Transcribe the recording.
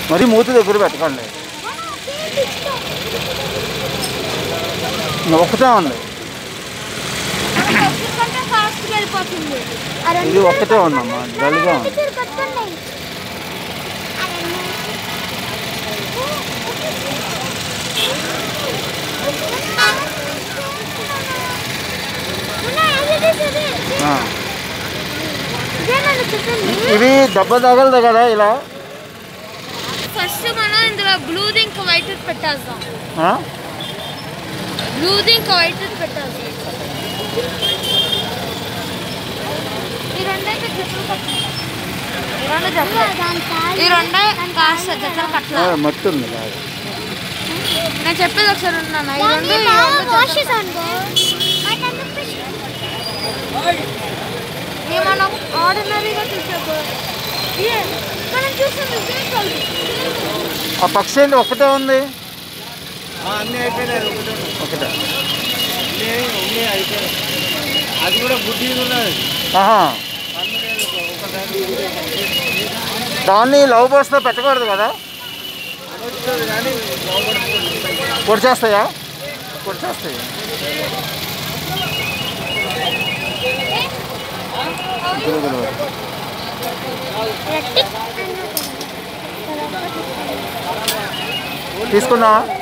మరి మూతి దగ్గర పెట్టకండి ఇంకా ఒక్కటే ఉంది కంటే ఫాస్ట్ వెళ్ళిపోతుంది ఇది ఒక్కటే ఉందమ్మా డల్గా ఉంది ఆ. ఇవి దెబ్బ తగలదు కదా ఇలా ఫస్ట్ మనం ఇందులో బ్లూది ఇంకా వైట్ పెట్టేద్దాం ఆ? బ్లూది ఇంకా వైట్ పెట్టేద్దాం ఈ రెండైతే జతలు కట్టాలి ఈ రెండు జతలు ఈ రెండే కాస్త జతలు ఆ, కట్టాలి మట్టి ఉంది బాగా. నేను చెప్పేది ఒకసారి ఉన్నాను ఈ రెండు ఈ రెండు జతలు ఇవి మనం ఆర్డినరీగా చూసాము మనం చూసాము ఇదే కలర్. ఆ పక్షి ఏంటి ఒక్కటే ఉంది అన్నీ అయిపోయినాయి ఒకటి ఉంది. ఒకటే ఉన్నాయి, ఉన్నాయి అయిపోయినాయి అది కూడా గుడ్డి ఉన్నది ఆహా అన్నీ లేదు, ఒకదాని దాన్ని లవ్ బర్డ్స్లో పెట్టకూడదు కదా వస్తుంది కానీ లోపలికి పొడి చేస్తాయా పొడి చేస్తాయి తీసుకున్నావా